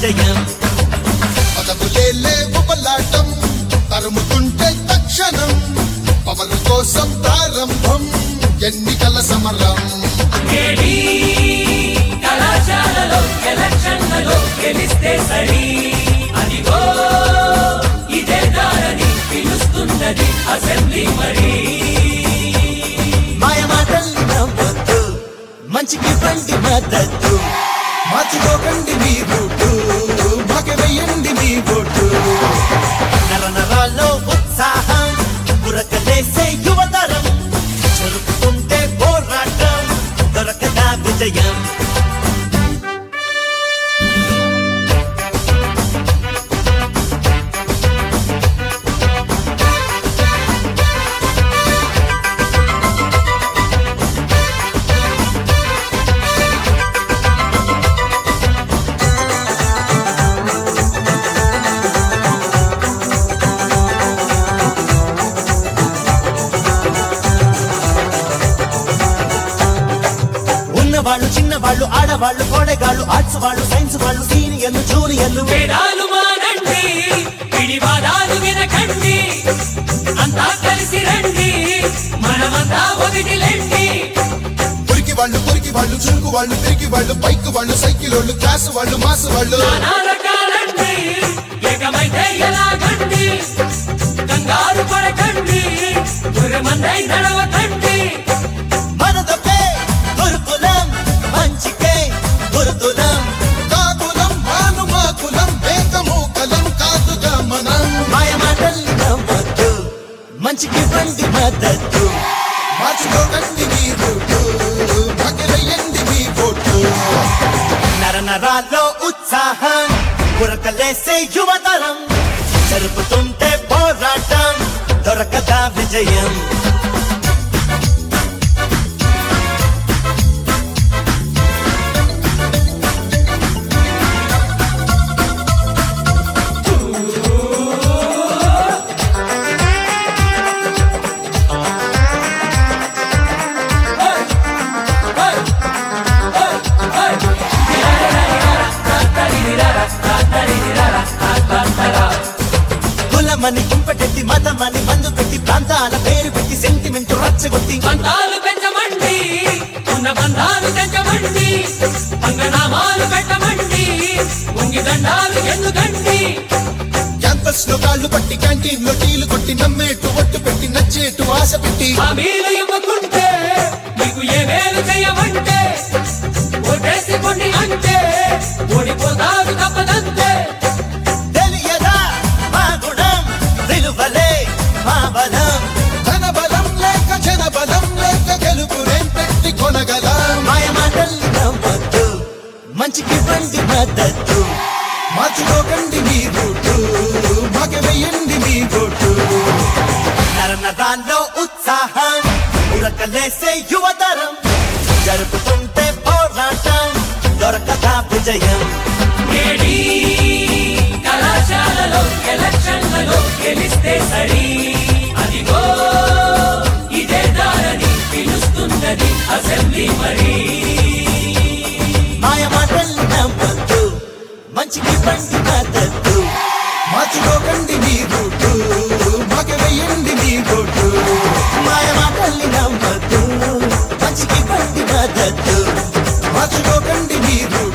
విజయం పదవులే లేవు బలాటం తరుముతుంటే తక్షణం పవన్ కోసం ప్రారంభం ఎన్నికల సమరం ఏడీ కళాశాలలో ఎలక్షన్లలో గెలిస్తే సరి అదిగో ఇదే దారని పిలుస్తున్నది అసెంబ్లీ మరి మాయ మాటల్ని నమ్మొద్దు మంచికి బండి మద్దతు మార్చుకోకండి మీ రూటు భాగ్యమయ్యండి మీ ఓటు నర నరాల్లో ఉత్సాహం పురకలేసే యువతరం జరుపుతుంటే పోరాటం దొరకదా విజయం ఉన్నవాళ్ళు చిన్నవాళ్ళు ఆడవాళ్ళు కోడెగాళ్ళు ఆర్ట్స్ వాళ్ళు సైన్స్ వాళ్ళు సీనియర్లు జూనియర్లు వేదాలు మానండి పిడివాదాలు వినకండి అంతా కలిసి రండి మనమంతా ఒకటిలేండి పురికి వాళ్ళు పురికి వాళ్ళు చురుకు వాళ్ళు తిరిగి వాళ్ళు బైక్ వాళ్ళు సైకిల్ వాళ్ళు క్లాస్ వాళ్ళు మాస్ వాళ్ళు నానా రకాలండి ఏకమైతే ఎలాగండి కంగారు పడకండి గురమందై నడవకండి మనదపే గురుకులం మంచికే గురుతులం కాకులం మానుమాకులం వేదమూకలం కాదుగా మనం మాయ మాటల్ని నమ్మద్దు మంచికి బండి మద్దతు మార్చుకోకండి మీ రూటు భాగ్యమయ్యండి మీ ఓటు నర నరాల్లో ఉత్సాహం పురకలేసే యువతరం జరుపుతుంటే పోరాటం దొరకదా విజయం కులమని కుంపటెట్టి మతమని మందు పెట్టి ప్రాంతాల పేరు పెట్టి సెంటిమెంట్ రచ్చగొట్టి బంధాలు పెంచమండి ఉన్న బంధాలు తెంచమండి పంగనామాలు పెట్టమండి ఉంగి దండాలు ఎందుకండి క్యాంపస్ లో కాళ్ళు పట్టి క్యాంటీన్ లో టీలు కొట్టి నమ్మేటు ఒట్టు పెట్టి నచ్చేటు ఆశ పెట్టి హామీలు ఇవ్వకుంటే మీకు ఏ మేలు చేయమంటే ఓటేసుకోండి అంటే ఓడిపోతారు తప్పదంతే తెలియదా మా గుణం విలువలే మా బలం ధన బలం లేక జన బలం లేక గెలుపురేం పెట్టి కొనగలం మాయ మాటల్ని నమ్మద్దు మంచికి బండి మద్దతు మార్చుకోకండి మీ రూటు భాగ్యమయ్యండి మీ ఓటు నర నరాల్లో ఉత్సాహం ఉరకలేసే యువతరం జరుపుతుంటే పోరాటం దొరకదా విజయం ఏడీ కళాశాలలో ఎలక్షన్లలో గెలిస్తే సరి అదిగో ఇదే దారని పిలుస్తున్నది అసెంబ్లీ మరి మాయ మాటల్ని నమ్మద్దు మంచికి బండి మద్దతు మార్చుకోకండి మీ రూటు భాగ్యమయ్యండి మీ ఓటు మాయ మాటల్ని నమ్మద్దు మంచికి బండి మద్దతు మార్చుకోకండి మీ రూటు